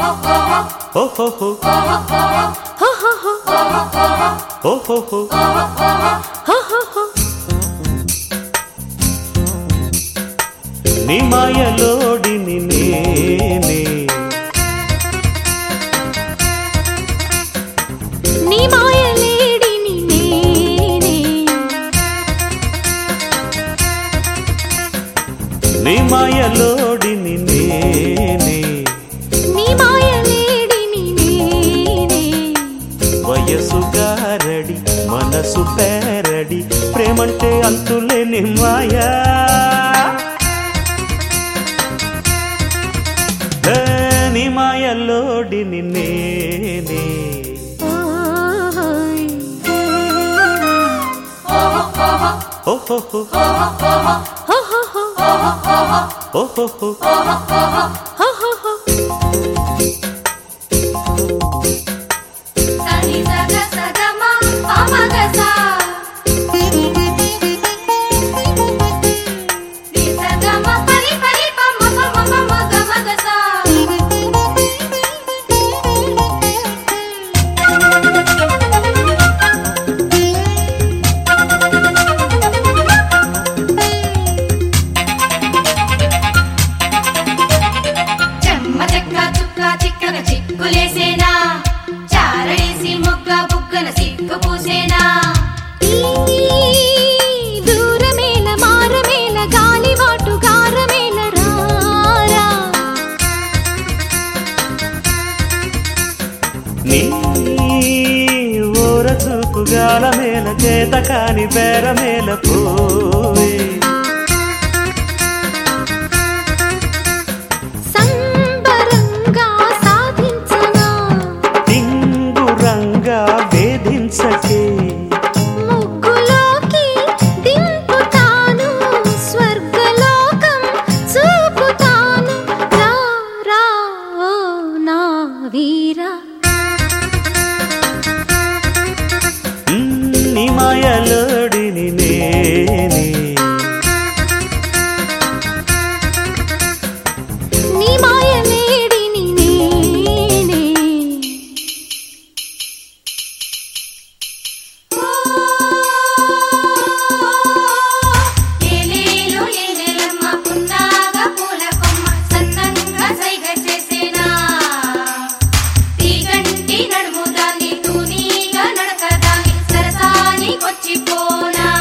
ఓహోహో ఓహోహో నీ మాయలోడిని నేనే నీ మాయలేడిని నేనే నీ మాయలోడిని నేనే నీ మాయలేడిని నేనే వయసు గారడి మనసు పేరడి ప్రేమంటే అంతులేని మాయా ఏ, నీ మాయలోడిని నేనే ఓయ్ ఓహోహో ఓహోహో సని సగ సగమ పమగస ని సగమ పరి పరి పమ పమ పమ గమగస చెమ్మ చెక్క చుక్క చిక్కన చిక్కులేసేనా చారడేసి మొగ్గ బుగ్గన సిగ్గు పూసేనా దూరమేల మారమేల గాలివాటు గారమేల రారా నీ ఊర చూపు గాల మేల చేత కాని బేర మేల పోవే సంబరంగా సాధించనా టింగురంగా వేధించకే ముగ్గులోకి దింపుతాను స్వర్గలోకం చూపుతాను రా రా ఓ నా వీరా మ్, నీ మాయలోడిని నేనే నీ మాయలేడిని నేనే ఏలేలు ఏలేలమ్మ పున్నాగ పూల కొమ్మ సన్నంగా సైగ చేసేనా తీగంటి నడుము దాన్ని తూనీగా నడక దాన్ని సరసానికొచ్చిపోనా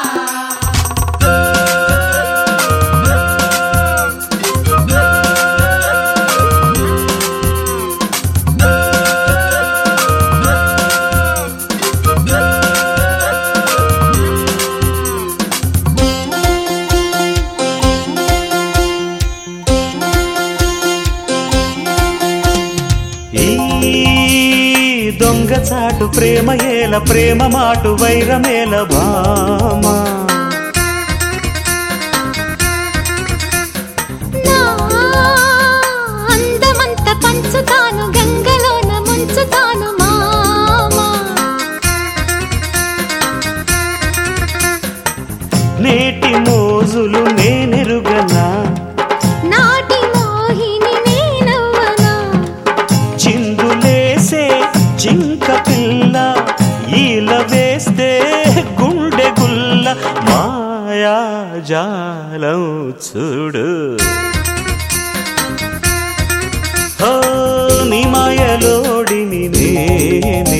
ఈ దొంగ చాటు ప్రేమ ఏల ప్రేమ మాటు వైరమేల భామా నా అందమంత పంచుతాను గంగలోన ముంచుతాను మామా నేటి మోజులు నేనెరుగనా నాటి మోహిని నేనవ్వనా చిందులేసే జింక పిల్ల ఈల వేస్తే గుండె గుల్ల మాయా జాలం చూడు హో నీ మాయలోడిని నేనే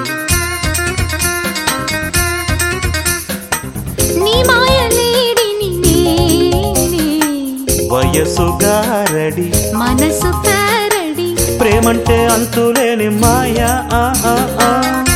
నీ మాయలేడిని నేనే వయసు గారడి మనసు పారడి ప్రేమంటే అంతులేని మాయా ఆ ఆ ఆ